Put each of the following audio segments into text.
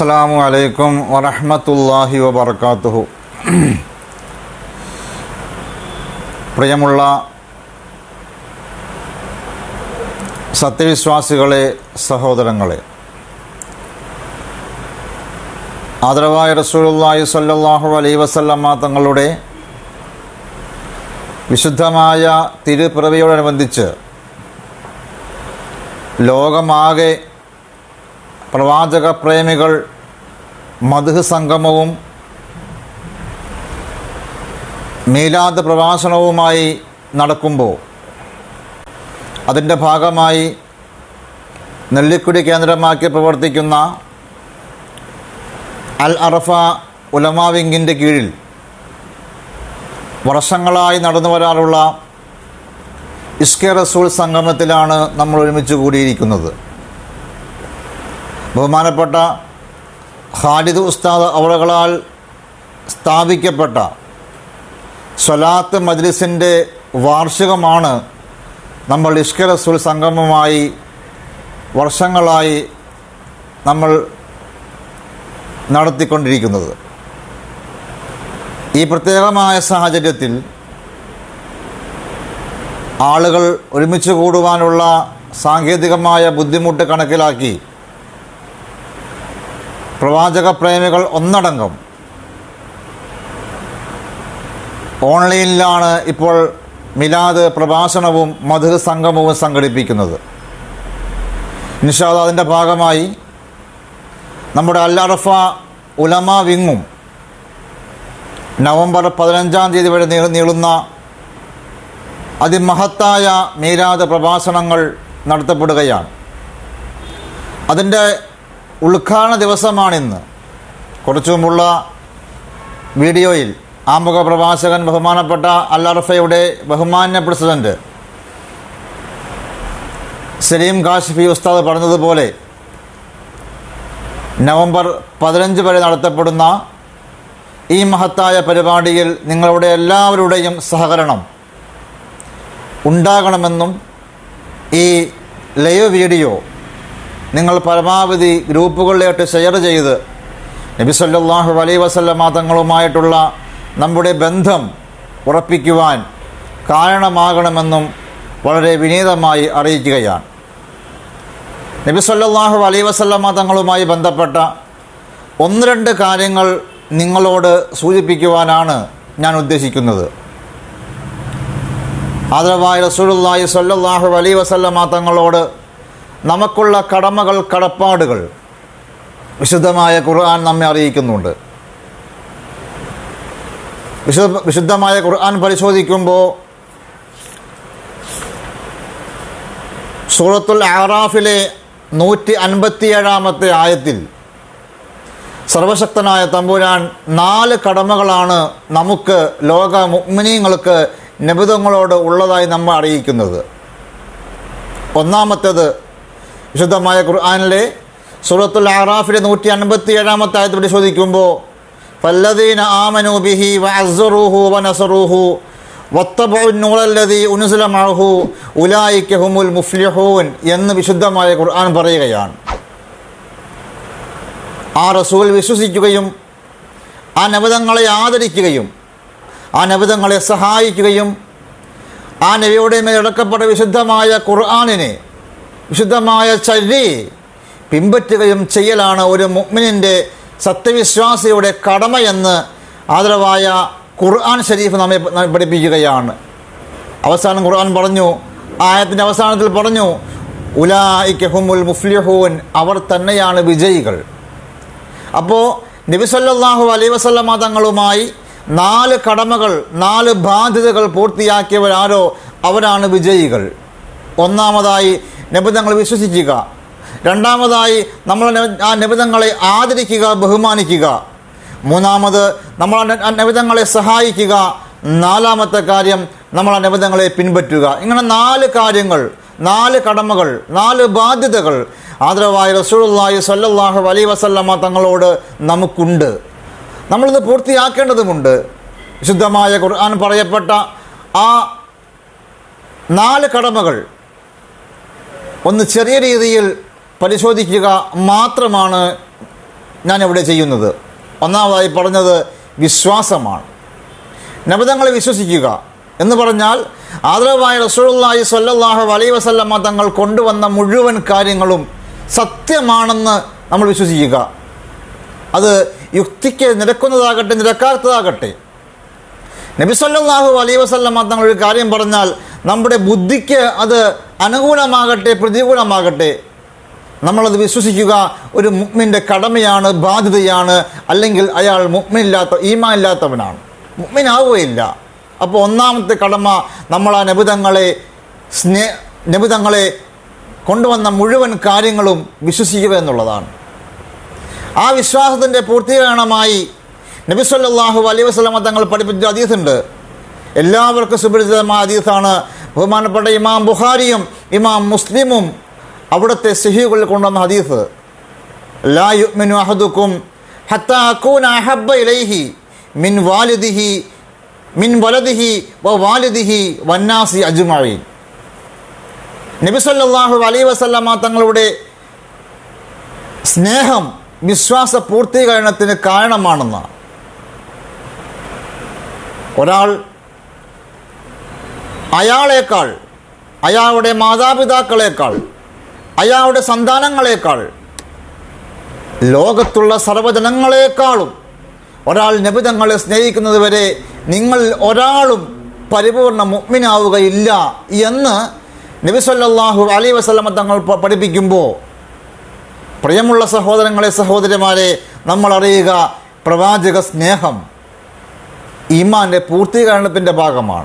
അസ്സലാമു അലൈക്കും വറഹ്മത്തുള്ളാഹി വബർക്കാത്തുഹു പ്രിയമുള്ള സത്യവിശ്വാസികളെ സഹോദരങ്ങളെ ആദരവായ റസൂലുള്ളാഹി സ്വല്ലല്ലാഹു അലൈഹി വസല്ലമ തങ്ങളുടെ വിശുദ്ധമായ തിരുപ്പിറവിയോടനുബന്ധിച്ച് ലോകമാകെ പ്രവാചക പ്രേമികൾ മധുഹ് സംഗമവും മീലാദ് പ്രഭാഷണവുമായി നടക്കുമ്പോൾ അതിൻ്റെ ഭാഗമായി നെല്ലിക്കുടി കേന്ദ്രമാക്കി പ്രവർത്തിക്കുന്ന അൽ അറഫ ഉലമാ വിങ്ങിൻ്റെ കീഴിൽ വർഷങ്ങളായി നടന്നു വരാറുള്ള ഇഷ്കെ റസൂൽ സംഗമത്തിലാണ് നമ്മൾ ഒരുമിച്ച് കൂടിയിരിക്കുന്നത് ബഹുമാനപ്പെട്ട ഖാലിദ് ഉസ്താദ് അവറുകളാൽ സ്ഥാപിക്കപ്പെട്ട സ്വലാത്ത് മജ്ലിസിൻ്റെ വാർഷികമാണ് നമ്മൾ ഇഷ്ക റസൂൽ സംഗമമായി വർഷങ്ങളായി നമ്മൾ നടത്തിക്കൊണ്ടിരിക്കുന്നത് ഈ പ്രത്യേകമായ സാഹചര്യത്തിൽ ആളുകൾ ഒരുമിച്ച് കൂടുവാനുള്ള സാങ്കേതികമായ ബുദ്ധിമുട്ട് കണക്കിലാക്കി പ്രവാചക പ്രേമികൾ ഒന്നടങ്കം ഓൺലൈനിലാണ് ഇപ്പോൾ മിലാദ് പ്രഭാഷണവും മധുര സംഗമവും സംഘടിപ്പിക്കുന്നത് നിഷാദ് അതിൻ്റെ ഭാഗമായി നമ്മുടെ അല്ലറഫ ഉലമ വിങ്ങും നവംബർ പതിനഞ്ചാം തീയതി വരെ നീ നീളുന്ന അതിമഹത്തായ മീലാദ് പ്രഭാഷണങ്ങൾ നടത്തപ്പെടുകയാണ് അതിൻ്റെ ഉദ്ഘാടന ദിവസമാണിന്ന് കുറച്ചു മുമ്പുള്ള വീഡിയോയിൽ ആമുഖ പ്രഭാഷകൻ ബഹുമാനപ്പെട്ട അല്ലറഫയുടെ ബഹുമാന്യ പ്രസിഡന്റ് സലീം കാഷിഫി ഉസ്താദ് പറഞ്ഞതുപോലെ നവംബർ പതിനഞ്ച് വരെ നടത്തപ്പെടുന്ന ഈ മഹത്തായ പരിപാടിയിൽ നിങ്ങളുടെ എല്ലാവരുടെയും സഹകരണം ഉണ്ടാകണമെന്നും ഈ ലൈവ് വീഡിയോ നിങ്ങൾ പരമാവധി ഗ്രൂപ്പുകളിലായിട്ട് ഷെയർ ചെയ്ത് നബി സല്ലല്ലാഹു അലൈഹി വസല്ലമ തങ്ങളുമായിട്ടുള്ള നമ്മുടെ ബന്ധം ഉറപ്പിക്കുവാൻ കാരണമാകണമെന്നും വളരെ വിനീതമായി അറിയിക്കുകയാണ് നബി സല്ലല്ലാഹു അലൈഹി വസല്ലമ തങ്ങളുമായി ബന്ധപ്പെട്ട ഒന്ന് രണ്ട് കാര്യങ്ങൾ നിങ്ങളോട് സൂചിപ്പിക്കുവാനാണ് ഞാൻ ഉദ്ദേശിക്കുന്നത് ആദരവായ റസൂലുള്ളാഹി സ്വല്ലല്ലാഹു അലൈഹി വസല്ലമ തങ്ങളോട് നമുക്കുള്ള കടമകൾ കടപ്പാടുകൾ വിശുദ്ധമായ ഖുർആൻ നമ്മെ അറിയിക്കുന്നുണ്ട് വിശുദ്ധ വിശുദ്ധമായ ഖുർആൻ പരിശോധിക്കുമ്പോൾ സൂറത്തുൽ ആറാഫിലെ നൂറ്റി അൻപത്തിയേഴാമത്തെ ആയത്തിൽ സർവശക്തനായ തമ്പുരാൻ നാല് കടമകളാണ് നമുക്ക് ലോക മുഗ്മിനീങ്ങൾക്ക് നിബിതങ്ങളോട് ഉള്ളതായി നമ്മെ അറിയിക്കുന്നത് ഒന്നാമത്തേത് വിശുദ്ധമായ ഖുർആാനിലെ സൂറത്തുൽ ആറാഫിലെ നൂറ്റി അൻപത്തി ഏഴാമത്തെ ആയത്ത് പരിശോധിക്കുമ്പോൾ ഫല്ലദീന ആമനു ബിഹി വഅസ്സറൂഹു വനസറൂഹു വത്തബുന്നൂറല്ലതി ഉനുസുലമഹു ഉലായിക്ക ഹുമുൽ മുഫ്ലിഹൂൻ എന്ന് വിശുദ്ധമായ ഖുർആൻ പറയുകയാണ് ആ റസൂൽ വിശ്വസിക്കുകയും ആ നബിതങ്ങളെ ആദരിക്കുകയും ആ നബിതങ്ങളെ സഹായിക്കുകയും ആ നബിയുടെ മേൽ ഇടക്കപ്പെട്ട വിശുദ്ധമായ ഖുർആാനിനെ വിശുദ്ധമായ ചര്യയെ പിൻപറ്റുകയും ചെയ്യലാണ് ഒരു മുഅ്മിനിൻ്റെ സത്യവിശ്വാസിയുടെ കടമയെന്ന് ആദരവായ ഖുർആൻ ഷരീഫ് നമ്മെ നമ്മെ പഠിപ്പിക്കുകയാണ് അവസാനം ഖുർആൻ പറഞ്ഞു ആയത്തിൻ്റെ അവസാനത്തിൽ പറഞ്ഞു ഉലായിക്കഹുമുൽ മുഫ്ലിഹൂൻ അവർ തന്നെയാണ് വിജയികൾ അപ്പോൾ നബി സല്ലല്ലാഹു അലൈഹി വസല്ലമ തങ്ങളുമായി നാല് കടമകൾ നാല് ബാധ്യതകൾ പൂർത്തിയാക്കിയവരാരോ അവരാണ് വിജയികൾ ഒന്നാമതായി നിബിധങ്ങൾ വിശ്വസിക്കുക രണ്ടാമതായി നമ്മൾ ന- ആ നിബിധങ്ങളെ ആദരിക്കുക ബഹുമാനിക്കുക മൂന്നാമത് നമ്മൾ ആ ന- ആ നിബിധങ്ങളെ സഹായിക്കുക നാലാമത്തെ കാര്യം നമ്മൾ ആ നിബിധങ്ങളെ പിൻപറ്റുക ഇങ്ങനെ നാല് കാര്യങ്ങൾ നാല് കടമകൾ നാല് ബാധ്യതകൾ ആദരവായ റസൂലുള്ളാഹി സ്വല്ലല്ലാഹു അലൈഹി വസല്ലമ തങ്ങളോട് നമുക്കുണ്ട് നമ്മളിത് പൂർത്തിയാക്കേണ്ടതുമുണ്ട് വിശുദ്ധമായ ഖുർആൻ പറയപ്പെട്ട ആ നാല് കടമകൾ ഒന്ന് ചെറിയ രീതിയിൽ പരിശോധിക്കുക മാത്രമാണ് ഞാനിവിടെ ചെയ്യുന്നത് ഒന്നാമതായി പറഞ്ഞത് വിശ്വാസമാണ് നബിതങ്ങളെ വിശ്വസിക്കുക എന്ന് പറഞ്ഞാൽ ആദരവായ റസൂലുള്ളാഹി സ്വല്ലല്ലാഹു അലൈഹി വസല്ലമ തങ്ങൾ കൊണ്ടുവന്ന മുഴുവൻ കാര്യങ്ങളും സത്യമാണെന്ന് നമ്മൾ വിശ്വസിക്കുക അത് യുക്തിക്ക് നിരക്കുന്നതാകട്ടെ നിരക്കാത്തതാകട്ടെ നബി സല്ലല്ലാഹു അലൈഹി വസല്ലമ തങ്ങൾ ഒരു കാര്യം പറഞ്ഞാൽ നമ്മുടെ ബുദ്ധിക്ക് അത് അനുകൂലമാകട്ടെ പ്രതികൂലമാകട്ടെ നമ്മളത് വിശ്വസിക്കുക ഒരു മുഗ്മിൻ്റെ കടമയാണ് ബാധ്യതയാണ് അല്ലെങ്കിൽ അയാൾ മുഗ്മിനില്ലാത്ത ഈമാൻ ഇല്ലാത്തവനാണ് മുഗ്മിനാവുകയില്ല അപ്പോൾ ഒന്നാമത്തെ കടമ നമ്മൾ ആ നബിതങ്ങളെ സ്നേ നബിതങ്ങളെ കൊണ്ടുവന്ന മുഴുവൻ കാര്യങ്ങളും വിശ്വസിക്കുക എന്നുള്ളതാണ് ആ വിശ്വാസത്തിൻ്റെ പൂർത്തീകരണമായി നബി സല്ലല്ലാഹു അലൈഹി വസല്ലമ തങ്ങൾ പഠിപ്പിച്ച ഹദീസുണ്ട് എല്ലാവർക്കും സുപരിചിതമായ ഹദീസാണ് ബഹുമാനപ്പെട്ട ഇമാം ബുഖാരിയും ഇമാം മുസ്ലിമും അവിടുത്തെ സഹികളിൽ കൊണ്ടുവന്ന ഹദീസ് ലാ യുഅ്മിനു അഹദുക്കും ഹത്താ അകൂന അഹബ്ബ ഇലൈഹി മിൻ വാലിദിഹി മിൻ വലദിഹി വ വാലിദിഹി വന്നാസി അജ്മഈൻ നബി സല്ലല്ലാഹു അലൈഹി വസല്ലമ തങ്ങളുടെ സ്നേഹം വിശ്വാസ പൂർത്തീകരണത്തിന് കാരണമാണെന്ന് ഒരാൾ അയാളേക്കാൾ അയാളുടെ മാതാപിതാക്കളേക്കാൾ അയാളുടെ സന്താനങ്ങളേക്കാൾ ലോകത്തുള്ള സർവ്വജനങ്ങളെക്കാളും ഒരാൾ നബിതങ്ങളെ സ്നേഹിക്കുന്നത് വരെ നിങ്ങൾ ഒരാളും പരിപൂർണ മുഗ്മിനാവുകയില്ല എന്ന് നബി സല്ലല്ലാഹു അലൈഹി വസല്ലമ തങ്ങൾ പ- പഠിപ്പിക്കുമ്പോൾ പ്രിയമുള്ള സഹോദരങ്ങളെ സഹോദരിമാരെ നമ്മൾ അറിയുക പ്രവാചക സ്നേഹം ഈമാൻ്റെ പൂർത്തീകരണത്തിൻ്റെ ഭാഗമാണ്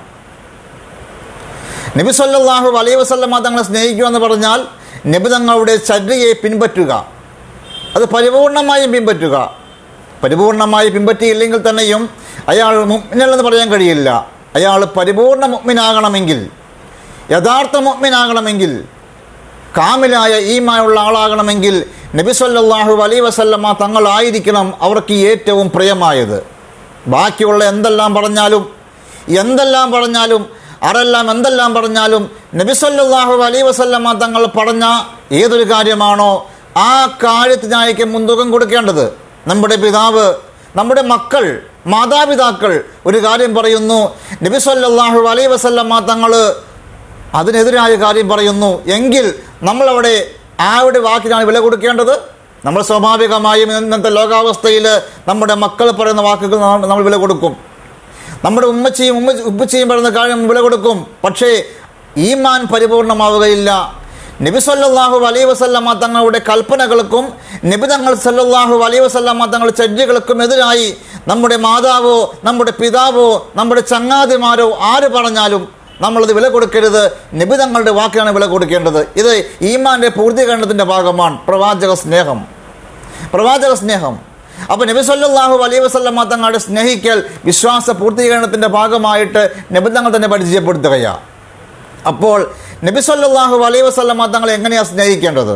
നബി സല്ലല്ലാഹു അലൈഹി വസല്ലമ തങ്ങളെ സ്നേഹിക്കുക എന്ന് പറഞ്ഞാൽ നബി തങ്ങളുടെ ചര്യയെ പിൻപറ്റുക അത് പരിപൂർണമായും പിൻപറ്റുക പരിപൂർണമായി പിൻപറ്റിയില്ലെങ്കിൽ തന്നെയും അയാൾ മുഗ്മിനല്ലെന്ന് പറയാൻ കഴിയില്ല അയാൾ പരിപൂർണ മുഗ്മിനാകണമെങ്കിൽ യഥാർത്ഥ മുഗ്മിനാകണമെങ്കിൽ കാമിലായ ഈമായുള്ള ആളാകണമെങ്കിൽ നബി സല്ലല്ലാഹു അലൈഹി വസല്ലമ തങ്ങളായിരിക്കണം അവർക്ക് ഏറ്റവും പ്രിയമായത് ബാക്കിയുള്ള എന്തെല്ലാം പറഞ്ഞാലും എന്തെല്ലാം പറഞ്ഞാലും ആരെല്ലാം എന്തെല്ലാം പറഞ്ഞാലും നബി സല്ലല്ലാഹു അലൈഹി വസല്ലമ തങ്ങൾ പറഞ്ഞ ഏതൊരു കാര്യമാണോ ആ കാര്യത്തിനായിരിക്കും മുൻതൂക്കം കൊടുക്കേണ്ടത് നമ്മുടെ പിതാവ് നമ്മുടെ മക്കൾ മാതാപിതാക്കൾ ഒരു കാര്യം പറയുന്നു നബി സല്ലല്ലാഹു അലൈഹി വസല്ലമ തങ്ങൾ അതിനെതിരായ കാര്യം പറയുന്നു എങ്കിൽ നമ്മളവിടെ ആരുടെ വാക്കിനാണ് വില കൊടുക്കേണ്ടത് നമ്മൾ സ്വാഭാവികമായും ഇന്നത്തെ ലോകാവസ്ഥയിൽ നമ്മുടെ മക്കൾ പറയുന്ന വാക്കുകൾ നാം- നമ്മൾ വില കൊടുക്കും നമ്മുടെ ഉമ്മച്ചിയും ഉമ്മ ഉപ്പച്ചിയും പറയുന്ന കാര്യം വില കൊടുക്കും പക്ഷേ ഈമാൻ പരിപൂർണമാവുകയില്ല നബി സല്ലല്ലാഹു അലൈഹി വസല്ലമ തങ്ങളുടെ കൽപ്പനകൾക്കും നബി തങ്ങൾ സല്ലല്ലാഹു അലൈഹി വസല്ലമ തങ്ങളുടെ ചര്യകൾക്കും എതിരായി നമ്മുടെ മാതാവോ നമ്മുടെ പിതാവോ നമ്മുടെ ചങ്ങാതിമാരോ ആര് പറഞ്ഞാലും നമ്മളത് വില കൊടുക്കരുത് നബി തങ്ങളുടെ വാക്കിനാണ് വില കൊടുക്കേണ്ടത് ഇത് ഈമാൻ്റെ പൂർത്തീകരണത്തിൻ്റെ ഭാഗമാണ് പ്രവാചക സ്നേഹം പ്രവാചക സ്നേഹം അപ്പോൾ നബി സല്ലല്ലാഹു അലൈഹി വസല്ലമ തങ്ങളുടെ സ്നേഹിക്കൽ വിശ്വാസ പൂർത്തീകരണത്തിൻ്റെ ഭാഗമായിട്ട് നബി തങ്ങൾ തന്നെ പരിചയപ്പെടുത്തുകയാണ് അപ്പോൾ നബി സല്ലല്ലാഹു അലൈഹി വസല്ലമ തങ്ങളെ എങ്ങനെയാണ് സ്നേഹിക്കേണ്ടത്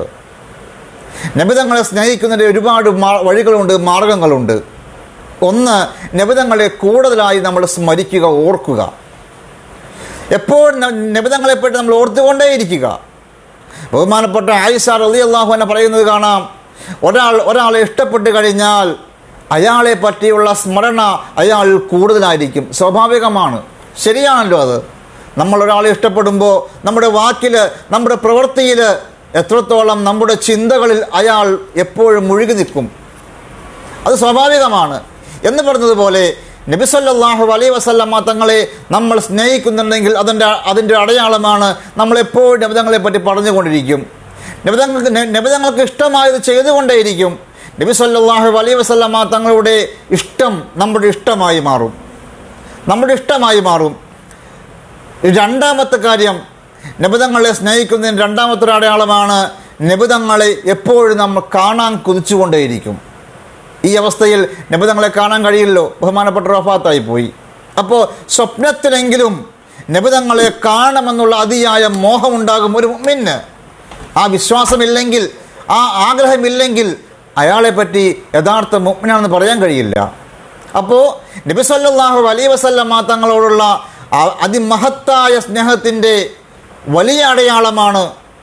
നബി തങ്ങളെ സ്നേഹിക്കുന്നതിന് ഒരുപാട് മാ- വഴികളുണ്ട് മാർഗങ്ങളുണ്ട് ഒന്ന് നബി തങ്ങളെ കൂടുതലായി നമ്മൾ സ്മരിക്കുക ഓർക്കുക എപ്പോഴും നബിതങ്ങളെപ്പറ്റി നമ്മൾ ഓർത്തുകൊണ്ടേയിരിക്കുക ബഹുമാനപ്പെട്ട ആയിഷ റലി അള്ളാഹു എന്നെ പറയുന്നത് കാണാം ഒരാൾ ഒരാളെ ഇഷ്ടപ്പെട്ട് കഴിഞ്ഞാൽ അയാളെ പറ്റിയുള്ള സ്മരണ അയാൾ കൂടുതലായിരിക്കും സ്വാഭാവികമാണ് ശരിയാണല്ലോ അത് നമ്മൾ ഒരാളെ ഇഷ്ടപ്പെടുമ്പോൾ നമ്മുടെ വാക്കിൽ നമ്മുടെ പ്രവൃത്തിയിൽ എത്രത്തോളം നമ്മുടെ ചിന്തകളിൽ അയാൾ എപ്പോഴും മുഴുകി നിൽക്കും അത് സ്വാഭാവികമാണ് എന്ന് പറഞ്ഞതുപോലെ നബി സല്ലല്ലാഹു അലൈഹി വസല്ലമ തങ്ങളെ നമ്മൾ സ്നേഹിക്കുന്നുണ്ടെങ്കിൽ അതിൻ്റെ അതിൻ്റെ അടയാളമാണ് നമ്മളെപ്പോഴും നബിതങ്ങളെ പറ്റി പറഞ്ഞുകൊണ്ടിരിക്കും നബിതങ്ങൾക്ക് നബിതങ്ങൾക്ക് ഇഷ്ടമായത് ചെയ്തുകൊണ്ടേയിരിക്കും നബി സല്ലല്ലാഹു അലൈഹി വസല്ലമ തങ്ങളുടെ ഇഷ്ടം നമ്മുടെ ഇഷ്ടമായി മാറും നമ്മുടെ ഇഷ്ടമായി മാറും രണ്ടാമത്തെ കാര്യം നബിതങ്ങളെ സ്നേഹിക്കുന്നതിന് രണ്ടാമത്തെ ഒരു അടയാളമാണ് നബിതങ്ങളെ എപ്പോഴും നമ്മൾ കാണാൻ കുതിച്ചുകൊണ്ടേയിരിക്കും ഈ അവസ്ഥയിൽ നബിതങ്ങളെ കാണാൻ കഴിയില്ലോ ബഹുമാനപ്പെട്ട റഫാത്തായി പോയി അപ്പോൾ സ്വപ്നത്തിലെങ്കിലും നബിതങ്ങളെ കാണണമെന്നുള്ള അതിയായ മോഹമുണ്ടാകും ഒരു മുമ്മിന് ആ വിശ്വാസമില്ലെങ്കിൽ ആ ആഗ്രഹമില്ലെങ്കിൽ അയാളെ പറ്റി യഥാർത്ഥ മുഗ്മിനാണെന്ന് പറയാൻ കഴിയില്ല അപ്പോൾ നബി സല്ലല്ലാഹു അലൈഹി വസല്ലമ തങ്ങളോടുള്ള ആ അതിമഹത്തായ സ്നേഹത്തിൻ്റെ വലിയ അടയാളമാണ്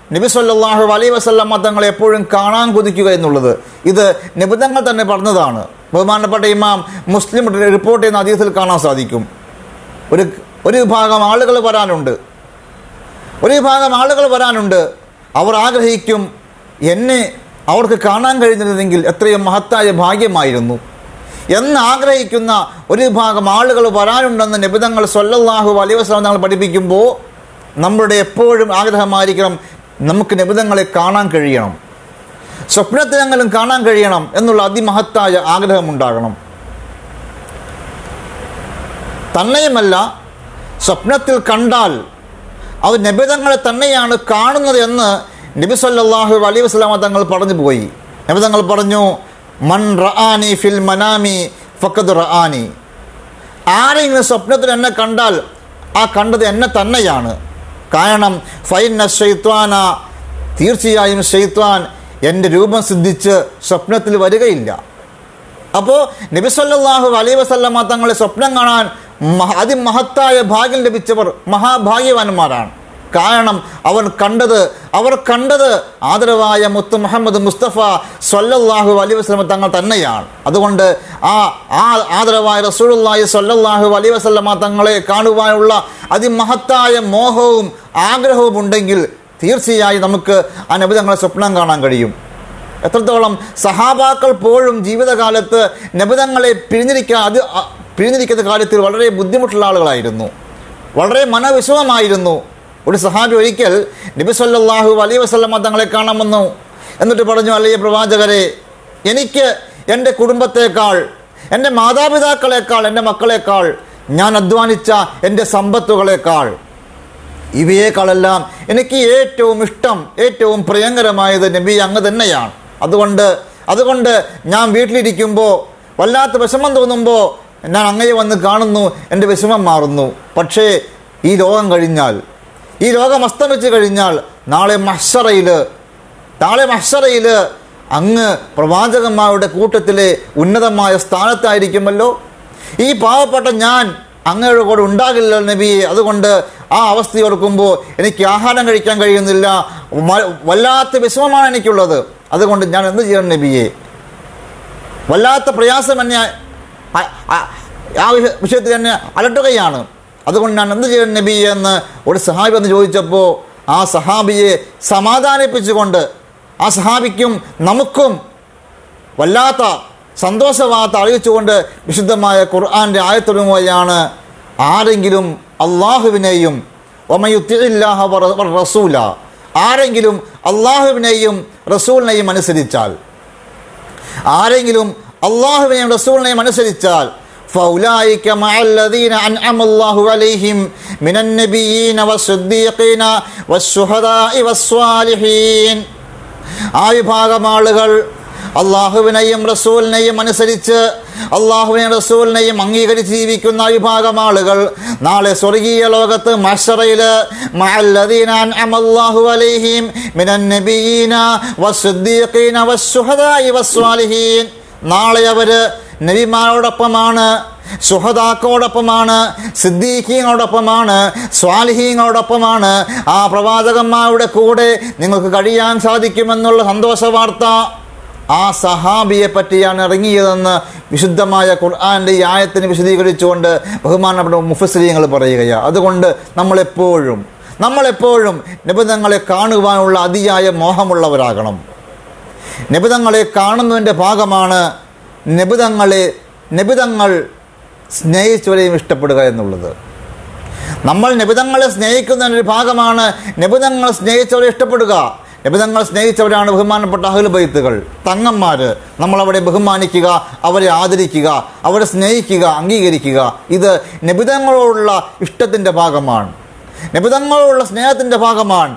നബി സല്ലല്ലാഹു അലൈഹി വസല്ലമ തങ്ങളെ എപ്പോഴും കാണാൻ കൊതിക്കുക എന്നുള്ളത് ഇത് നിബിതങ്ങൾ തന്നെ പറഞ്ഞതാണ് ബഹുമാനപ്പെട്ട ഇമാം മുസ്ലിം റിപ്പോർട്ട് ചെയ്യുന്ന അതീതത്തിൽ കാണാൻ സാധിക്കും ഒരു ഒരു വിഭാഗം ആളുകൾ വരാനുണ്ട് ഒരു വിഭാഗം ആളുകൾ വരാനുണ്ട് അവർ ആഗ്രഹിക്കും എന്നെ അവർക്ക് കാണാൻ കഴിഞ്ഞിരുന്നെങ്കിൽ എത്രയും മഹത്തായ ഭാഗ്യമായിരുന്നു എന്ന് ആഗ്രഹിക്കുന്ന ഒരു വിഭാഗം ആളുകൾ വരാനുണ്ടെന്ന് നിബിതങ്ങൾ സൊല്ലാഹു അലൈഹി വസ്ലാം തങ്ങൾ പഠിപ്പിക്കുമ്പോൾ നമ്മുടെ എപ്പോഴും ആഗ്രഹമായിരിക്കണം നമുക്ക് നിബിതങ്ങളെ കാണാൻ കഴിയണം സ്വപ്നത്തിനെങ്കിലും കാണാൻ കഴിയണം എന്നുള്ള അതിമഹത്തായ ആഗ്രഹമുണ്ടാകണം തന്നെയുമല്ല സ്വപ്നത്തിൽ കണ്ടാൽ അത് നബിതങ്ങളെ തന്നെയാണ് കാണുന്നത് എന്ന് നബി സല്ലല്ലാഹു അലൈഹി വസല്ലമ തങ്ങൾ പറഞ്ഞു പോയി നബി തങ്ങൾ പറഞ്ഞു മൻ റആനി ഫിൽ മനാമി ഫഖദ് റആനി ആരെങ്കിലും സ്വപ്നത്തിൽ എന്നെ കണ്ടാൽ ആ കണ്ടത് എന്നെ തന്നെയാണ് കാരണം ഫൈന ഷെയ്ത്വാന തീർച്ചയായും ഷെയ്ത്വാൻ എൻ്റെ രൂപം സിദ്ധിച്ച് സ്വപ്നത്തിൽ വരികയില്ല അപ്പോൾ നബി സല്ലല്ലാഹു അലൈഹി വസല്ലമ തങ്ങളെ സ്വപ്നം കാണാൻ മഹ അതിമഹത്തായ ഭാഗ്യം ലഭിച്ചവർ മഹാഭാഗ്യവാന്മാരാണ് കാരണം അവർ കണ്ടത് അവർ കണ്ടത് ആദരവായ മുത്ത് മുഹമ്മദ് മുസ്തഫ സല്ലല്ലാഹു അലൈഹി വസല്ലമ തങ്ങൾ തന്നെയാണ് അതുകൊണ്ട് ആ ആ ആദരവായ റസൂലുള്ളാഹി സല്ലല്ലാഹു അലൈഹി വസല്ലമ തങ്ങളെ കാണുവാനുള്ള അതിമഹത്തായ മോഹവും ആഗ്രഹവും ഉണ്ടെങ്കിൽ തീർച്ചയായും നമുക്ക് ആ നബിതങ്ങളെ സ്വപ്നം കാണാൻ കഴിയും എത്രത്തോളം സഹാബാക്കൾ പോഴും ജീവിതകാലത്ത് നബിതങ്ങളെ പിരിഞ്ഞിരിക്കാൻ അത് അ- പിരിഞ്ഞിരിക്കുന്ന കാര്യത്തിൽ വളരെ ബുദ്ധിമുട്ടുള്ള ആളുകളായിരുന്നു വളരെ മനവിഷമമായിരുന്നു ഒരു സഹാബി ഒരിക്കൽ നബി സല്ലല്ലാഹു അലൈഹി വസല്ലമ തങ്ങളെ കാണാൻ വന്നു എന്നിട്ട് പറഞ്ഞു അല്ലയെ പ്രവാചകരെ എനിക്ക് എൻ്റെ കുടുംബത്തേക്കാൾ എൻ്റെ മാതാപിതാക്കളെക്കാൾ എൻ്റെ മക്കളെക്കാൾ ഞാൻ അധ്വാനിച്ച എൻ്റെ സമ്പത്തുകളെക്കാൾ ഇവയേക്കാളെല്ലാം എനിക്ക് ഏറ്റവും ഇഷ്ടം ഏറ്റവും പ്രിയങ്കരമായത് നബി അങ്ങ് തന്നെയാണ് അതുകൊണ്ട് അതുകൊണ്ട് ഞാൻ വീട്ടിലിരിക്കുമ്പോൾ വല്ലാത്ത വിഷമം തോന്നുമ്പോൾ ഞാൻ അങ്ങയെ വന്ന് കാണുന്നു എൻ്റെ വിഷമം മാറുന്നു പക്ഷേ ഈ ലോകം കഴിഞ്ഞാൽ ഈ ലോകം അസ്തമിച്ച് കഴിഞ്ഞാൽ നാളെ മഹ്സറയിൽ നാളെ മഹ്സറയിൽ അങ്ങ് പ്രവാചകന്മാരുടെ കൂട്ടത്തിലെ ഉന്നതമായ സ്ഥാനത്തായിരിക്കുമല്ലോ ഈ പാവപ്പെട്ട ഞാൻ അങ്ങയുടെ കൂടെ ഉണ്ടാകില്ല നബിയെ അതുകൊണ്ട് ആ അവസ്ഥ ഓർക്കുമ്പോൾ എനിക്ക് ആഹാരം കഴിക്കാൻ കഴിയുന്നില്ല മ- വല്ലാത്ത വിഷമമാണ് എനിക്കുള്ളത് അതുകൊണ്ട് ഞാൻ എന്ത് ചെയ്യണം നബിയെ വല്ലാത്ത പ്രയാസം എന്നെ ആ- ആ- ആ വിഷ- വിഷയത്തിൽ എന്നെ അലട്ടുകയാണ് അതുകൊണ്ട് ഞാൻ എന്ത് ചെയ്യണം നബി എന്ന് ഒരു സഹാബി എന്ന് ചോദിച്ചപ്പോൾ ആ സഹാബിയെ സമാധാനിപ്പിച്ചുകൊണ്ട് ആ സഹാബിക്കും നമുക്കും വല്ലാത്ത സന്തോഷവാർത്ത അറിയിച്ചുകൊണ്ട് വിശുദ്ധമായ ഖുർആന്റെ ആയത്തൊരുങ്ങുകയാണ് ആരെങ്കിലും അള്ളാഹുവിനെയും ഒമയുത്തില്ലാഹ റസൂല ആരെങ്കിലും അള്ളാഹുവിനെയും റസൂലിനെയും അനുസരിച്ചാൽ ആരെങ്കിലും അള്ളാഹുവിനെയും റസൂലിനെയും അനുസരിച്ചാൽ فأولئك مع الذين أنعم الله عليهم من النبيين والصديقين والشهداء والصالحين ആ വിഭാഗം ആളുകൾ അള്ളാഹുവിനെയും റസൂലിനെയും അനുസരിച്ച് അള്ളാഹുവിനെയും റസൂലിനെയും അംഗീകരിച്ച് ജീവിക്കുന്ന ആ വിഭാഗം ആളുകൾ നാളെ സ്വർഗീയ ലോകത്ത് മഷറയില് മഅല്ലദീന അൻഅമല്ലാഹു അലൈഹിം മിനൻ നബിയീന വസ്സുദ്ദീഖീന വസ്സുഹദാഇ വസ്വാലിഹീൻ നാളെ അവര് നബിമാരോടൊപ്പമാണ് സുഹദാക്കോടൊപ്പമാണ് സിദ്ദീഖീങ്ങളോടൊപ്പമാണ് സ്വാലിഹീങ്ങളോടൊപ്പമാണ് ആ പ്രവാചകന്മാരുടെ കൂടെ നിങ്ങൾക്ക് കഴിയാൻ സാധിക്കുമെന്നുള്ള സന്തോഷ വാർത്ത ആ സഹാബിയെ പറ്റിയാണ് ഇറങ്ങിയതെന്ന് വിശുദ്ധമായ ഖുർആാൻ്റെ ഈ ആയത്തിന് വിശദീകരിച്ചുകൊണ്ട് ബഹുമാനപ്പെട്ട മുഫസ്രീങ്ങൾ പറയുകയാണ് അതുകൊണ്ട് നമ്മളെപ്പോഴും നമ്മളെപ്പോഴും നിബന്ധങ്ങളെ കാണുവാനുള്ള അതിയായ മോഹമുള്ളവരാകണം നിബിതങ്ങളെ കാണുന്നതിൻ്റെ ഭാഗമാണ് നിബിതങ്ങളെ നിബിതങ്ങൾ സ്നേഹിച്ചവരെയും ഇഷ്ടപ്പെടുക എന്നുള്ളത് നമ്മൾ നിബിതങ്ങളെ സ്നേഹിക്കുന്നതിൻ്റെ ഒരു ഭാഗമാണ് നിബിതങ്ങൾ സ്നേഹിച്ചവരെ ഇഷ്ടപ്പെടുക നിബിതങ്ങൾ സ്നേഹിച്ചവരാണ് ബഹുമാനപ്പെട്ട അഹുൽബൈത്തുകൾ തങ്ങന്മാർ നമ്മളവരെ ബഹുമാനിക്കുക അവരെ ആദരിക്കുക അവരെ സ്നേഹിക്കുക അംഗീകരിക്കുക ഇത് നിബിതങ്ങളോടുള്ള ഇഷ്ടത്തിൻ്റെ ഭാഗമാണ് നിബിതങ്ങളോടുള്ള സ്നേഹത്തിൻ്റെ ഭാഗമാണ്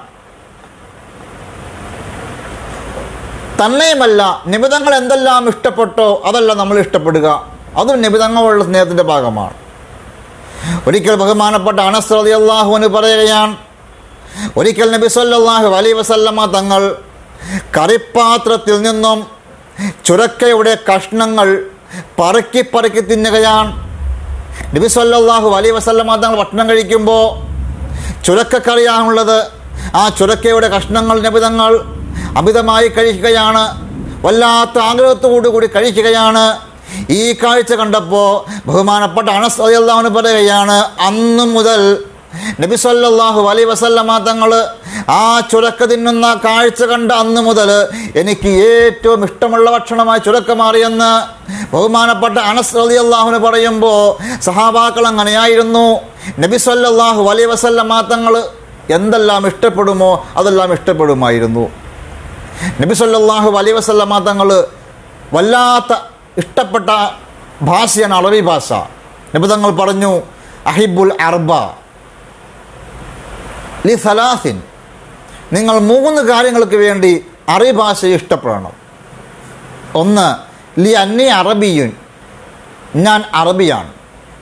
തന്നെയുമല്ല നിബിതങ്ങൾ എന്തെല്ലാം ഇഷ്ടപ്പെട്ടോ അതല്ല നമ്മൾ ഇഷ്ടപ്പെടുക അതും നിബിതങ്ങളുള്ള സ്നേഹത്തിൻ്റെ ഭാഗമാണ് ഒരിക്കൽ ബഹുമാനപ്പെട്ട അനസ് റളിയല്ലാഹുവിന് പറയുകയാണ് ഒരിക്കൽ നബി സല്ലല്ലാഹു അലൈഹി വസല്ലമ തങ്ങൾ കറിപ്പാത്രത്തിൽ നിന്നും ചുരക്കയുടെ കഷ്ണങ്ങൾ പറക്കി പറക്കി തിന്നുകയാണ് നബി സല്ലല്ലാഹു അലൈഹി വസല്ലമ തങ്ങൾ ഭക്ഷണം കഴിക്കുമ്പോൾ ചുരക്കക്കറിയാണുള്ളത് ആ ചുരക്കയുടെ കഷ്ണങ്ങൾ നബിതങ്ങൾ അമിതമായി കഴിക്കുകയാണ് വല്ലാത്ത ആഗ്രഹത്തോടു കൂടി കഴിക്കുകയാണ് ഈ കാഴ്ച കണ്ടപ്പോൾ ബഹുമാനപ്പെട്ട അനസ് അള്ളാഹുന് പറയുകയാണ് അന്നു മുതൽ നബി സല്ലല്ലാഹു അലൈഹി വസല്ലമ തങ്ങൾ ആ ചുരക്ക തിന്നുന്ന കാഴ്ച കണ്ട അന്ന് മുതൽ എനിക്ക് ഏറ്റവും ഇഷ്ടമുള്ള ഭക്ഷണമായി ചുരക്ക മാറിയെന്ന് ബഹുമാനപ്പെട്ട അനസ് അലി അള്ളാഹുന് പറയുമ്പോൾ സഹാബാക്കൾ അങ്ങനെയായിരുന്നു നബി സല്ലല്ലാഹു അലൈഹി വസല്ലമ തങ്ങൾ എന്തെല്ലാം ഇഷ്ടപ്പെടുമോ അതെല്ലാം ഇഷ്ടപ്പെടുമായിരുന്നു നബി സല്ലല്ലാഹു അലൈഹി വസല്ലമ തങ്ങൾ വല്ലാത്ത ഇഷ്ടപ്പെട്ട ഭാഷയാണ് അറബി ഭാഷ നബി തങ്ങൾ പറഞ്ഞു അഹിബുൽ അർബ ലി സലാസിൻ നിങ്ങൾ മൂന്ന് കാര്യങ്ങൾക്ക് വേണ്ടി അറബി ഭാഷയെ ഇഷ്ടപ്പെടണം ഒന്ന് ലി അന്നി അറബിയുൻ ഞാൻ അറബിയാണ്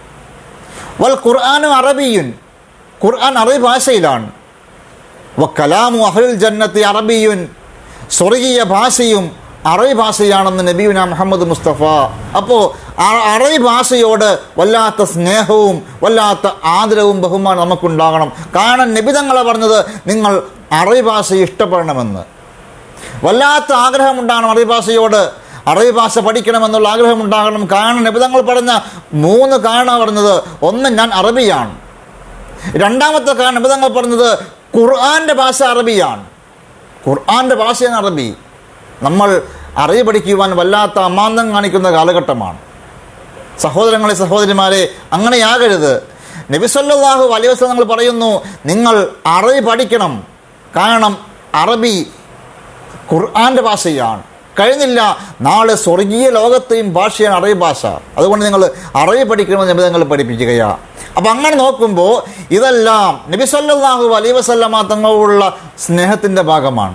വൽ ഖുർആാനും അറബിയുൻ ഖുർആൻ അറബി ഭാഷയിലാണ് വ കലാമു അഹ്ലുൽ ജന്നത്തി അറബിയുൻ സ്വർഗീയ ഭാഷയും അറബി ഭാഷയാണെന്ന് നബീന മുഹമ്മദ് മുസ്തഫ അപ്പോൾ അറബി ഭാഷയോട് വല്ലാത്ത സ്നേഹവും വല്ലാത്ത ആദരവും ബഹുമാനം നമുക്കുണ്ടാകണം കാരണം നബിതങ്ങളെ പറഞ്ഞത് നിങ്ങൾ അറബി ഭാഷ ഇഷ്ടപ്പെടണമെന്ന് വല്ലാത്ത ആഗ്രഹമുണ്ടാകണം അറബി ഭാഷയോട് അറബി ഭാഷ പഠിക്കണമെന്നുള്ള ആഗ്രഹമുണ്ടാകണം കാരണം നബിതങ്ങൾ പറഞ്ഞ മൂന്ന് കാരണം പറഞ്ഞത് ഒന്ന് ഞാൻ അറബിയാണ് രണ്ടാമത്തെ കാരണം നബിതങ്ങൾ പറഞ്ഞത് ഖുർആൻ്റെ ഭാഷ അറബിയാണ് ഖുർആൻ്റെ ഭാഷയാണ് അറബി നമ്മൾ അറിവ് പഠിക്കുവാൻ വല്ലാത്ത അമാന്തം കാണിക്കുന്ന കാലഘട്ടമാണ് സഹോദരങ്ങളെ സഹോദരിമാരെ അങ്ങനെയാകരുത് നബിസല്ലാഹു അലൈഹി വസ്ലം നിങ്ങൾ പറയുന്നു നിങ്ങൾ അറബി പഠിക്കണം കാരണം അറബി ഖുർആൻ്റെ ഭാഷയാണ് കഴിഞ്ഞില്ല നാളെ സ്വർഗീയ ലോകത്തെയും ഭാഷയാണ് അറബി ഭാഷ അതുകൊണ്ട് നിങ്ങൾ അറബി പഠിക്കണമെന്ന് നബി നിങ്ങൾ പഠിപ്പിക്കുകയാണ് അപ്പം അങ്ങനെ നോക്കുമ്പോൾ ഇതെല്ലാം നബി സല്ലല്ലാഹു അലൈഹി വസല്ലമ തങ്ങളോടുള്ള സ്നേഹത്തിൻ്റെ ഭാഗമാണ്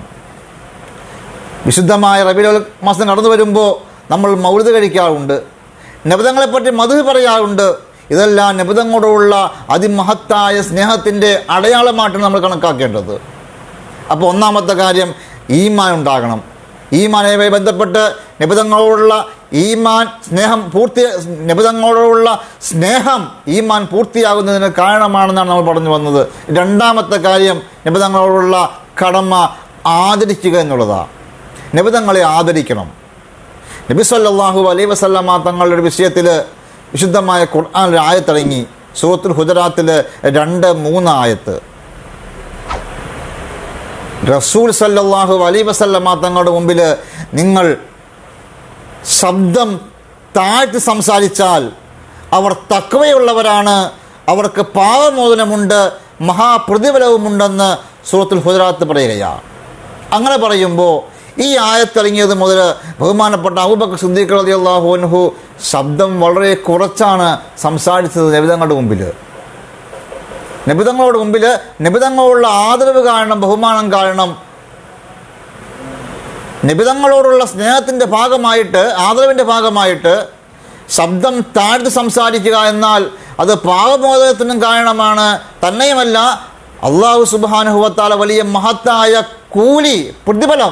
വിശുദ്ധമായ റബിയുൽ മാസം കടന്നു വരുമ്പോൾ നമ്മൾ മൗലിത കഴിക്കാറുണ്ട് നബിതങ്ങളെപ്പറ്റി മധു പറയാറുണ്ട് ഇതെല്ലാം നബിതങ്ങളോടുള്ള അതിമഹത്തായ സ്നേഹത്തിൻ്റെ അടയാളമായിട്ടാണ് നമ്മൾ കണക്കാക്കേണ്ടത് അപ്പോൾ ഒന്നാമത്തെ കാര്യം ഈമാൻ ഉണ്ടാകണം ഈമാനുമായി ബന്ധപ്പെട്ട് നിബിതങ്ങളോടുള്ള ഈമാൻ സ്നേഹം പൂർത്തി നിബിതങ്ങളോടുള്ള സ്നേഹം ഈമാൻ പൂർത്തിയാകുന്നതിന് കാരണമാണെന്നാണ് നമ്മൾ പറഞ്ഞു വന്നത് രണ്ടാമത്തെ കാര്യം നിബിതങ്ങളോടുള്ള കടമ ആദരിക്കുക എന്നുള്ളതാണ് നിബിതങ്ങളെ ആദരിക്കണം നബി സല്ലല്ലാഹു അലൈഹി വസല്ലമ തങ്ങളുടെ ഒരു വിഷയത്തിൽ വിശുദ്ധമായ ഖുർആൻ ഒരു ആയത്തിറങ്ങി സൂറത്തുൽ ഹുജറാത്തിൽ രണ്ട് മൂന്ന് ആയത്ത് റസൂൽ സല്ലല്ലാഹു അലൈഹി വസല്ലമ തങ്ങളുടെ മുമ്പിൽ നിങ്ങൾ ശബ്ദം താഴ്ത്തി സംസാരിച്ചാൽ അവർ തക്കവയുള്ളവരാണ് അവർക്ക് പാവമോചനമുണ്ട് മഹാപ്രതിഫലവുമുണ്ടെന്ന് സൂറത്തുൽ ഹുജറാത്ത് പറയുകയാണ് അങ്ങനെ പറയുമ്പോൾ ഈ ആയത്തിറങ്ങിയത് മുതൽ ബഹുമാനപ്പെട്ട അബൂബക്കർ സിദ്ദീഖ് റളിയല്ലാഹു അൻഹു ശബ്ദം വളരെ കുറച്ചാണ് സംസാരിച്ചത് നബിതങ്ങളുടെ മുമ്പിൽ നബിതങ്ങളോട് മുമ്പിൽ നബിതങ്ങളോടുള്ള ആദരവ് കാരണം ബഹുമാനം കാരണം നിബിതങ്ങളോടുള്ള സ്നേഹത്തിൻ്റെ ഭാഗമായിട്ട് ആദരവിൻ്റെ ഭാഗമായിട്ട് ശബ്ദം താഴ്ത്തി സംസാരിക്കുക എന്നാൽ അത് പാപമോചനത്തിനും കാരണമാണ് തന്നെയുമല്ല അള്ളാഹു സുബാനുഹുവത്താല വലിയ മഹത്തായ കൂലി പ്രതിഫലം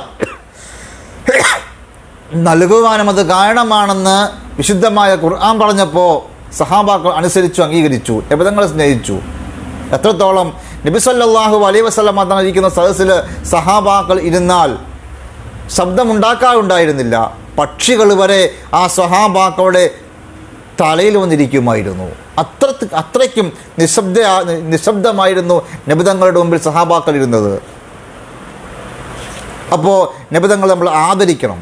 നൽകുവാനും അത് കാരണമാണെന്ന് വിശുദ്ധമായ ഖുർആൻ പറഞ്ഞപ്പോൾ സഹാബാക്കൾ അനുസരിച്ചു അംഗീകരിച്ചു നിബിതങ്ങളെ സ്നേഹിച്ചു എത്രത്തോളം നബിസല്ലാഹു അലൈ വസ്ലം തങ്ങൾ ഇരിക്കുന്ന സദസ്സിൽ സഹാബാക്കൾ ഇരുന്നാൽ ശബ്ദമുണ്ടാക്കാറുണ്ടായിരുന്നില്ല പക്ഷികൾ വരെ ആ സഹാബാക്കളുടെ തലയിൽ വന്നിരിക്കുമായിരുന്നു അത്ര അത്രയ്ക്കും നിശബ്ദ നിശബ്ദമായിരുന്നു നബിതങ്ങളുടെ മുമ്പിൽ സഹാബാക്കൾ ഇരുന്നത് അപ്പോൾ നബിതങ്ങൾ നമ്മൾ ആദരിക്കണം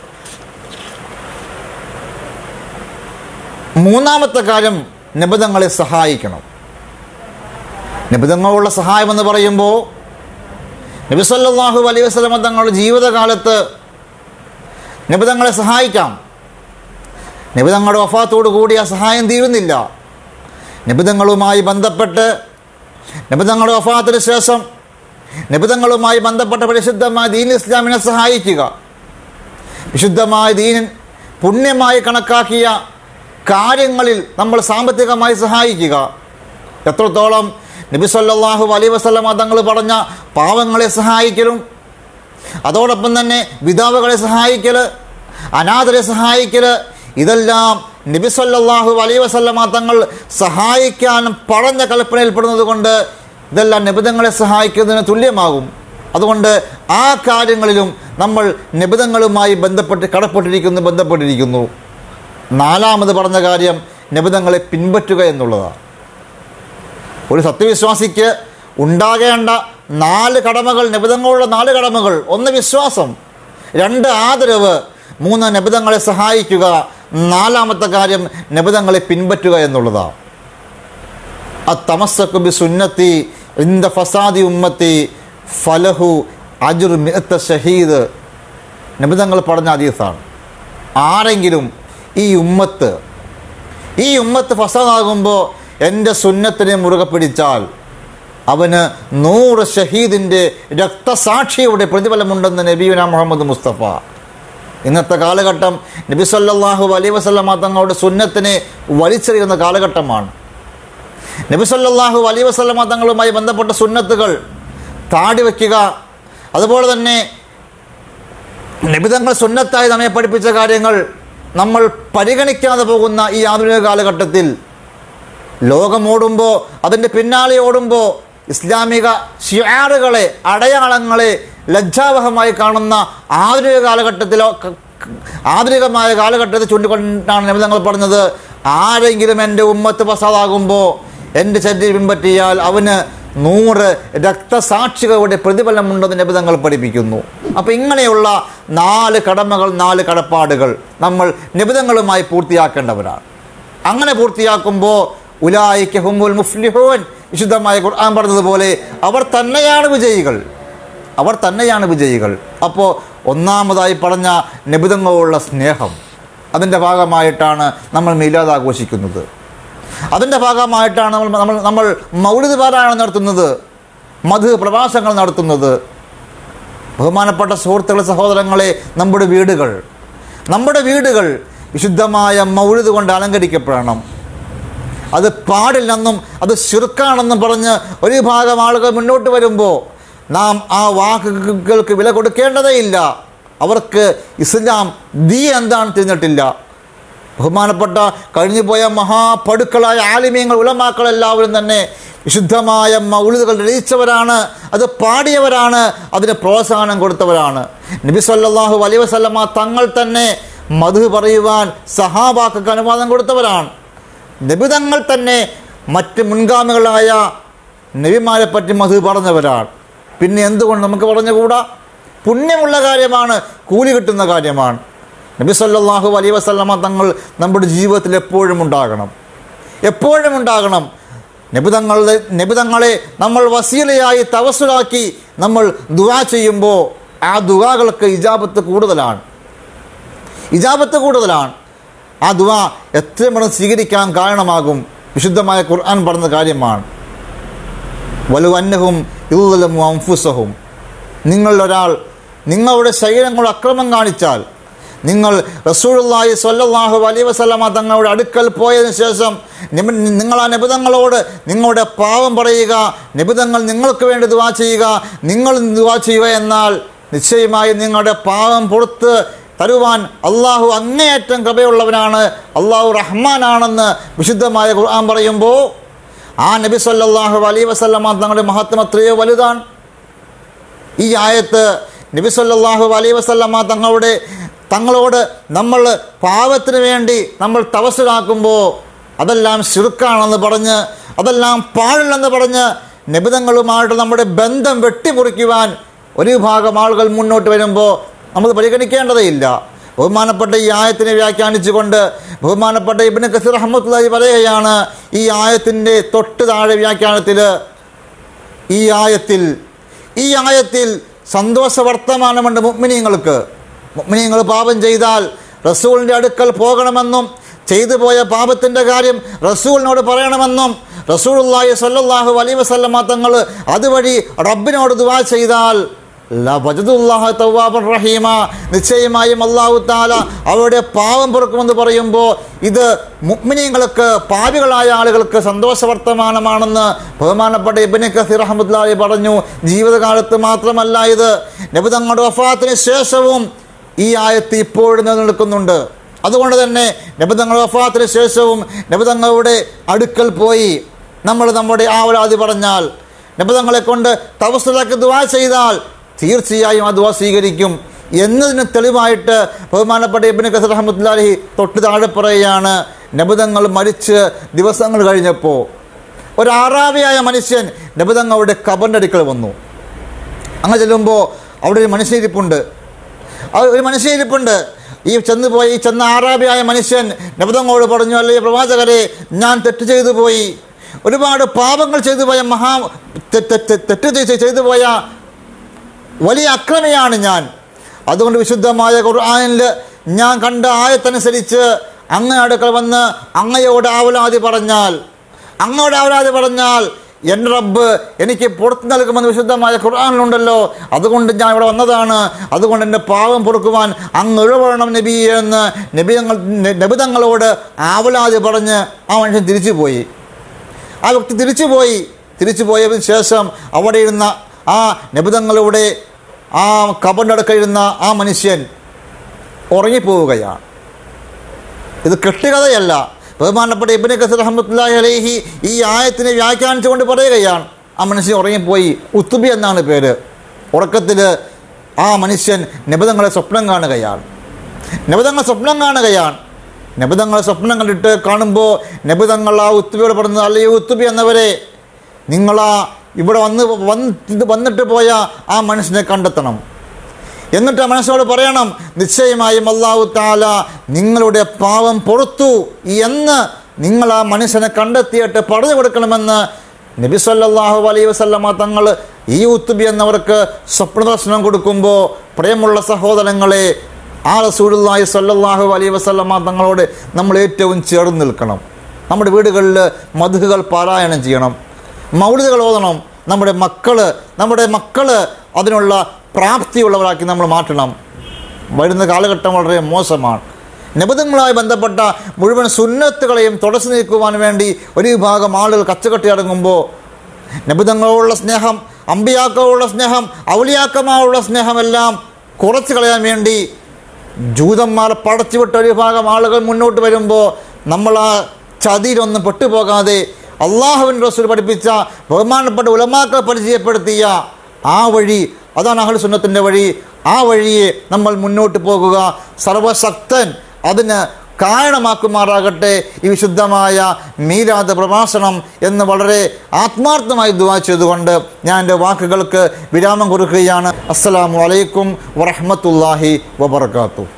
മൂന്നാമത്തെ കാര്യം നിബിതങ്ങളെ സഹായിക്കണം നിബിതങ്ങളുള്ള സഹായം എന്ന് പറയുമ്പോൾ നബി സല്ലല്ലാഹു അലൈഹി വസല്ലമ തങ്ങളുടെ ജീവിതകാലത്ത് നിബിതങ്ങളെ സഹായിക്കാം നിബിതങ്ങളുടെ വഫാത്തോടു കൂടി ആ സഹായം തീരുന്നില്ല നിബിതങ്ങളുമായി ബന്ധപ്പെട്ട് നിബിതങ്ങളുടെ വഫാത്തിന് ശേഷം നിബിതങ്ങളുമായി ബന്ധപ്പെട്ട പരിശുദ്ധമായ ദീൻ ഇസ്ലാമിനെ സഹായിക്കുക വിശുദ്ധമായ ദീൻ പുണ്യമായി കണക്കാക്കിയ കാര്യങ്ങളിൽ നമ്മൾ സാമ്പത്തികമായി സഹായിക്കുക എത്രത്തോളം നബി സല്ലല്ലാഹു അലൈഹി വസല്ലമ തങ്ങൾ പറഞ്ഞ പാവങ്ങളെ സഹായിക്കലും അതോടൊപ്പം തന്നെ വിധവകളെ സഹായിക്കൽ അനാഥരെ സഹായിക്കൽ ഇതെല്ലാം നബി സല്ലല്ലാഹു അലൈഹി വസല്ലമ തങ്ങൾ സഹായിക്കാൻ പറഞ്ഞ കൽപ്പനയിൽപ്പെടുന്നത് കൊണ്ട് ഇതെല്ലാം നിബിധങ്ങളെ സഹായിക്കുന്നതിന് തുല്യമാകും അതുകൊണ്ട് ആ കാര്യങ്ങളിലും നമ്മൾ നിബിധങ്ങളുമായി ബന്ധപ്പെട്ട് കടപ്പെട്ടിരിക്കുന്നു ബന്ധപ്പെട്ടിരിക്കുന്നു നാലാമത് പറഞ്ഞ കാര്യം നിബിധങ്ങളെ പിൻപറ്റുക എന്നുള്ളതാണ് ഒരു സത്യവിശ്വാസിക്ക് ഉണ്ടാകേണ്ട നാല് കടമകൾ നിബിധങ്ങളുള്ള നാല് കടമകൾ ഒന്ന് വിശ്വാസം രണ്ട് ആദരവ് മൂന്ന് നിബിധങ്ങളെ സഹായിക്കുക നാലാമത്തെ കാര്യം നിബിധങ്ങളെ പിൻപറ്റുക എന്നുള്ളതാണ് അത്തമസ്സക്കു ബി സുന്നത്തി ഇന്ദ ഫസാദി ഉമ്മത്തി ഫലഹു അജുർ മിഅത്ത ഷഹീദ് നിബിധങ്ങൾ പറഞ്ഞ ഹദീസാണ് ആരെങ്കിലും ഈ ഉമ്മത്ത് ഈ ഉമ്മത്ത് ഫസാദാകുമ്പോൾ എൻ്റെ സുന്നത്തിനെ മുറുകെ പിടിച്ചാൽ അവന് നൂറ് ഷഹീദിൻ്റെ രക്തസാക്ഷിയുടെ പ്രതിഫലമുണ്ടെന്ന് നബീന മുഹമ്മദ് മുസ്തഫ ഇന്നത്തെ കാലഘട്ടം നബി സല്ലല്ലാഹു അലൈഹി വസല്ലമ തങ്ങളുടെ സുന്നത്തിനെ വലിച്ചെറിയുന്ന കാലഘട്ടമാണ് നബി സല്ലല്ലാഹു അലൈഹി വസല്ലമ തങ്ങളുമായി ബന്ധപ്പെട്ട സുന്നത്തുകൾ താടി വയ്ക്കുക അതുപോലെ തന്നെ നിബിതങ്ങൾ സുന്നത്തായി നമ്മെ പഠിപ്പിച്ച കാര്യങ്ങൾ നമ്മൾ പരിഗണിക്കാതെ പോകുന്ന ഈ ആധുനിക കാലഘട്ടത്തിൽ ലോകമോടുമ്പോൾ അതിൻ്റെ പിന്നാലെ ഓടുമ്പോൾ ഇസ്ലാമിക ഷിയാറുകളെ അടയാളങ്ങളെ ലജ്ജാവഹമായി കാണുന്ന ആധുനിക കാലഘട്ടത്തിലോ ക- ക- ആധുനികമായ കാലഘട്ടത്തിൽ ചൂണ്ടിക്കൊണ്ടാണ് നിബിതങ്ങൾ പറഞ്ഞത് ആരെങ്കിലും എൻ്റെ ഉമ്മത്ത് പസാദാകുമ്പോൾ എൻ്റെ ചര്യ പിൻപറ്റിയാൽ അവന് നൂറ് രക്തസാക്ഷികളുടെ പ്രതിഫലമുണ്ടെന്ന് നിബിതങ്ങൾ പഠിപ്പിക്കുന്നു അപ്പോൾ ഇങ്ങനെയുള്ള നാല് കടമകൾ നാല് കടപ്പാടുകൾ നമ്മൾ നിബിതങ്ങളുമായി പൂർത്തിയാക്കേണ്ടവരാണ് അങ്ങനെ പൂർത്തിയാക്കുമ്പോൾ ഉലായിക്ക് ഹുമുൽ മുഫ്ലിഹൂൻ വിശുദ്ധമായ ഖുർആൻ പറഞ്ഞതുപോലെ അവർ തന്നെയാണ് വിജയികൾ അവർ തന്നെയാണ് വിജയികൾ അപ്പോൾ ഒന്നാമതായി പറഞ്ഞ നിബിതങ്ങളുള്ള സ്നേഹം അതിൻ്റെ ഭാഗമായിട്ടാണ് നമ്മൾ മീലാദ് ആഘോഷിക്കുന്നത് അതിൻ്റെ ഭാഗമായിട്ടാണ് നമ്മൾ നമ്മൾ നമ്മൾ മൗലിക പാരായണം നടത്തുന്നത് മധു പ്രഭാഷങ്ങൾ നടത്തുന്നത് ബഹുമാനപ്പെട്ട സുഹൃത്തുക്കളെ സഹോദരങ്ങളെ നമ്മുടെ വീടുകൾ നമ്മുടെ വീടുകൾ വിശുദ്ധമായ മൗലിത് കൊണ്ട് അലങ്കരിക്കപ്പെടണം അത് പാടില്ലെന്നും അത് ശിർക്കാണെന്നും പറഞ്ഞ് ഒരു വിഭാഗം ആളുകൾ മുന്നോട്ട് വരുമ്പോൾ നാം ആ വാക്കുകൾക്ക് വില കൊടുക്കേണ്ടതേയില്ല അവർക്ക് ഇസ്ലാം ദീ എന്താണ് തിരിഞ്ഞിട്ടില്ല ബഹുമാനപ്പെട്ട കഴിഞ്ഞുപോയ മഹാപടുക്കളായ ആലിമ്യങ്ങൾ ഉലമാക്കൾ എല്ലാവരും തന്നെ വിശുദ്ധമായ മൗലിദുകൾ രചിച്ചവരാണ് അത് പാടിയവരാണ് അതിന് പ്രോത്സാഹനം കൊടുത്തവരാണ് നബി സല്ലല്ലാഹു അലൈഹി വസല്ലമ തങ്ങൾ തന്നെ മധു പറയുവാൻ സഹാബാക്കൾക്ക് അനുവാദം കൊടുത്തവരാണ് നബിതങ്ങൾ തന്നെ മറ്റ് മുൻഗാമികളായ നബിമാരെ പറ്റി മധു പറഞ്ഞവരാണ് പിന്നെ എന്തുകൊണ്ട് നമുക്ക് പറഞ്ഞുകൂടാ പുണ്യമുള്ള കാര്യമാണ് കൂലി കിട്ടുന്ന കാര്യമാണ് നബി സല്ലല്ലാഹു അലൈഹി വസല്ലമ തങ്ങൾ നമ്മുടെ ജീവിതത്തിൽ എപ്പോഴും ഉണ്ടാകണം എപ്പോഴും ഉണ്ടാകണം നബിതങ്ങളുടെ നബിതങ്ങളെ നമ്മൾ വസീലയായി തവസുലാക്കി നമ്മൾ ദുആ ചെയ്യുമ്പോൾ ആ ദുആകൾക്ക് ഇജാബത്ത് കൂടുതലാണ് ഇജാബത്ത് കൂടുതലാണ് ആ ദുആ എത്രയും പെട്ടെന്ന് സ്വീകരിക്കാൻ കാരണമാകും വിശുദ്ധമായ ഖുർആൻ പറഞ്ഞ കാര്യമാണ് വലു അന്നഹും ഇല്ലലും അംഫുസഹും നിങ്ങളൊരാൾ നിങ്ങളുടെ ശരീരങ്ങൾ അക്രമം കാണിച്ചാൽ നിങ്ങൾ റസൂലുള്ളാഹി സ്വല്ലല്ലാഹു അലൈഹി വസല്ലമ തങ്ങളുടെ അടുക്കൽ പോയതിനു ശേഷം നിമ- നിങ്ങൾ ആ നിബിതങ്ങളോട് നിങ്ങളുടെ പാവം പറയുക നിബിതങ്ങൾ നിങ്ങൾക്ക് വേണ്ടി ദുവാ ചെയ്യുക നിങ്ങൾ ദുവാ ചെയ്യുക എന്നാൽ നിശ്ചയമായും നിങ്ങളുടെ പാവം പുറത്ത് തരുവാൻ അള്ളാഹു അങ്ങേയറ്റം കൃപയുള്ളവനാണ് അള്ളാഹു റഹ്മാനാണെന്ന് വിശുദ്ധമായ ഖുർആൻ പറയുമ്പോൾ ആ നബി സല്ലല്ലാഹു അലൈഹി വസല്ലമ തങ്ങളുടെ മഹത്വം എത്രയോ വലുതാണ് ഈ ആയത്ത് നബി സല്ലല്ലാഹു അലൈഹി വസല്ലമ തങ്ങളുടെ തങ്ങളോട് നമ്മൾ പാവത്തിന് വേണ്ടി നമ്മൾ തപസ്സിലാക്കുമ്പോൾ അതെല്ലാം ശിർക്കാണെന്ന് പറഞ്ഞ് അതെല്ലാം പാടില്ലെന്ന് പറഞ്ഞ് നിബിതങ്ങളുമായിട്ട് നമ്മുടെ ബന്ധം വെട്ടിമുറിക്കുവാൻ ഒരു വിഭാഗം ആളുകൾ മുന്നോട്ട് വരുമ്പോൾ നമ്മൾ പരിഗണിക്കേണ്ടതേയില്ല ബഹുമാനപ്പെട്ട ഈ ആയത്തിനെ വ്യാഖ്യാനിച്ചുകൊണ്ട് ബഹുമാനപ്പെട്ട ഇബിന് കസീർ അഹമ്മദ് പറയുകയാണ് ഈ ആയത്തിൻ്റെ തൊട്ട് താഴെ വ്യാഖ്യാനത്തിൽ ഈ ആയത്തിൽ ഈ ആയത്തിൽ സന്തോഷ വർത്തമാനമുണ്ട് മുഗ്മിനീങ്ങൾക്ക് മുഗ്മിനീങ്ങൾ പാപം ചെയ്താൽ റസൂലിൻ്റെ അടുക്കൽ പോകണമെന്നും ചെയ്തു പോയ പാപത്തിൻ്റെ കാര്യം റസൂലിനോട് പറയണമെന്നും റസൂലുള്ളാഹി സ്വല്ലല്ലാഹു അലൈഹി വസല്ലമ തങ്ങൾ അതുവഴി റബ്ബിനോട് ദുആ ചെയ്താൽ ലവജദുല്ലാഹ തവ്വാബൻ റഹീമ നിശ്ചയമായും അള്ളാഹു താല അവരുടെ പാവം പൊറുക്കുമെന്ന് പറയുമ്പോൾ ഇത് മുഗ്മിനീങ്ങൾക്ക് പാപികളായ ആളുകൾക്ക് സന്തോഷ വർത്തമാനമാണെന്ന് ബഹുമാനപ്പെട്ട ഇബിന് കസീർ അഹമ്മദ്ലാഹി പറഞ്ഞു ജീവിതകാലത്ത് മാത്രമല്ല ഇത് നബിതങ്ങളുടെ വഫാത്തിന് ശേഷവും ഈ ആയത്ത് ഇപ്പോഴും നിലനിൽക്കുന്നുണ്ട് അതുകൊണ്ട് തന്നെ നബിതങ്ങളുടെ വഫാത്തിന് ശേഷവും നബിതങ്ങളുടെ അടുക്കൽ പോയി നമ്മൾ നമ്മുടെ ആവലാതി പറഞ്ഞാൽ നിബിതങ്ങളെ കൊണ്ട് തവസ്സലാക്കി ദുവാ ചെയ്താൽ തീർച്ചയായും ആ ദുവാ സ്വീകരിക്കും എന്നതിന് തെളിവായിട്ട് ബഹുമാനപ്പെട്ട ഇബിന് കസർ അഹമ്മദ്ലാഹി തൊട്ട് താഴെ പറയുകയാണ് നബിതങ്ങൾ മരിച്ച് ദിവസങ്ങൾ കഴിഞ്ഞപ്പോൾ ഒരു ആറാവിയായ മനുഷ്യൻ നബിതങ്ങളുടെ കബറിൻ്റെ അടുക്കൽ വന്നു അങ്ങനെ ചെല്ലുമ്പോൾ അവിടെ ഒരു മനുഷ്യരിപ്പുണ്ട് ആ ഒരു മനുഷ്യരിപ്പുണ്ട് ഈ ചെന്ന് പോയി ഈ ചെന്ന ആറാബിയായ മനുഷ്യൻ നബിതങ്ങളോട് പറഞ്ഞു അല്ലേ പ്രവാചകരെ ഞാൻ തെറ്റ് ചെയ്തു പോയി ഒരുപാട് പാപങ്ങൾ ചെയ്തു പോയ മഹാ തെ- തെ- തെ- തെറ്റ് ചെയ്ത് ചെയ്തു പോയ വലിയ അക്രമിയാണ് ഞാൻ അതുകൊണ്ട് വിശുദ്ധമായ ഖുർആനിൽ ഞാൻ കണ്ട ആയത്തനുസരിച്ച് അങ്ങ അടുക്കൽ വന്ന് അങ്ങയോട് ആവലാതി പറഞ്ഞാൽ അങ്ങയോട് ആവലാതി പറഞ്ഞാൽ എൻ്റെ റബ്ബ് എനിക്ക് പുറത്തു നൽകുമെന്ന് വിശുദ്ധമായ ഖുർആനിലുണ്ടല്ലോ അതുകൊണ്ട് ഞാൻ ഇവിടെ വന്നതാണ് അതുകൊണ്ട് എൻ്റെ പാവം പൊറുക്കുവാൻ അങ്ങ് ഇഴവണം നബി എന്ന് നബി തങ്ങൾ നബി തങ്ങളോട് ആവലാതി പറഞ്ഞ് ആ മനുഷ്യൻ തിരിച്ചു പോയി ആ വ്യക്തി തിരിച്ചു പോയി തിരിച്ചു പോയതിന് ശേഷം അവിടെ ഇരുന്ന ആ നിബിതങ്ങളുടെ ആ കബറിനടുക്കിരുന്ന ആ മനുഷ്യൻ ഉറങ്ങിപ്പോവുകയാണ് ഇത് കെട്ടുകഥയല്ല ബഹുമാനപ്പെട്ട ഇബിന് കസർ അഹമ്മദ്ലാഹി അലൈഹി ഈ ആയത്തിനെ വ്യാഖ്യാനിച്ചുകൊണ്ട് പറയുകയാണ് ആ മനുഷ്യൻ ഉറങ്ങിപ്പോയി ഉത്തുബി എന്നാണ് പേര് ഉറക്കത്തിൽ ആ മനുഷ്യൻ നിബിതങ്ങളെ സ്വപ്നം കാണുകയാണ് നിബിതങ്ങൾ സ്വപ്നം കാണുകയാണ് നബിതങ്ങളെ സ്വപ്നം കണ്ടിട്ട് കാണുമ്പോൾ നബിതങ്ങൾ ആ ഉത്തുബിയോട് പറഞ്ഞത് അല്ലയോ ഉത്തുബി എന്നവരെ നിങ്ങളാ ഇവിടെ വന്ന് വന്ന് വന്നിട്ട് പോയ ആ മനുഷ്യനെ കണ്ടെത്തണം എന്നിട്ട് ആ മനുഷ്യനോട് പറയണം നിശ്ചയമായും അള്ളാഹു താല നിങ്ങളുടെ പാവം പൊറത്തു എന്ന് നിങ്ങൾ ആ മനുഷ്യനെ കണ്ടെത്തിയിട്ട് പറഞ്ഞു കൊടുക്കണമെന്ന് നബി സല്ലല്ലാഹു അലൈഹി വസല്ലമ തങ്ങൾ ഈ ഉത്തുബി എന്നവർക്ക് സ്വപ്നദർശനം കൊടുക്കുമ്പോൾ പ്രിയമുള്ള സഹോദരങ്ങളെ ആ റസൂലുള്ളാഹി സ്വല്ലല്ലാഹു അലൈഹി വസല്ലമ തങ്ങളോട് നമ്മൾ ഏറ്റവും ചേർന്ന് നിൽക്കണം നമ്മുടെ വീടുകളിൽ മധുകൾ പാരായണം ചെയ്യണം മൗലികൾ ഓതണം നമ്മുടെ മക്കൾ നമ്മുടെ മക്കൾ അതിനുള്ള പ്രാപ്തിയുള്ളവരാക്കി നമ്മൾ മാറ്റണം വരുന്ന കാലഘട്ടം വളരെ മോശമാണ് നിബന്ധങ്ങളുമായി ബന്ധപ്പെട്ട മുഴുവൻ സുന്നത്തുകളെയും തുടച്ചു നീക്കുവാൻ വേണ്ടി ഒരു വിഭാഗം ആളുകൾ കച്ചകെട്ടി ഇറങ്ങുമ്പോൾ നിബന്ധങ്ങളോടുള്ള സ്നേഹം അമ്പിയാക്കളോടുള്ള സ്നേഹം ഔലിയാക്കമായുള്ള സ്നേഹമെല്ലാം കുറച്ച് കളയാൻ വേണ്ടി ജൂതന്മാർ പടച്ചുവിട്ട ഒരു വിഭാഗം ആളുകൾ മുന്നോട്ട് വരുമ്പോൾ നമ്മൾ ആ ചതിയിലൊന്നും പെട്ടുപോകാതെ അള്ളാഹുവിൻ റസൂൽ പഠിപ്പിച്ച ബഹുമാനപ്പെട്ട ഉലമാക്കൾ പരിചയപ്പെടുത്തിയ ആ വഴി അതാണ് അഹ്ലു സുന്നത്തിൻ്റെ വഴി ആ വഴിയെ നമ്മൾ മുന്നോട്ട് പോകുക സർവശക്തൻ അതിന് കാരണമാക്കുമാറാകട്ടെ ഈ വിശുദ്ധമായ മീരാദ പ്രഭാഷണം എന്ന് വളരെ ആത്മാർത്ഥമായി ദുവാ ചെയ്തുകൊണ്ട് ഞാൻ എൻ്റെ വാക്കുകൾക്ക് വിരാമം കുറിക്കുകയാണ് അസ്സലാമു അലൈക്കും വറഹ്മത്തുള്ളാഹി വബർക്കാത്തു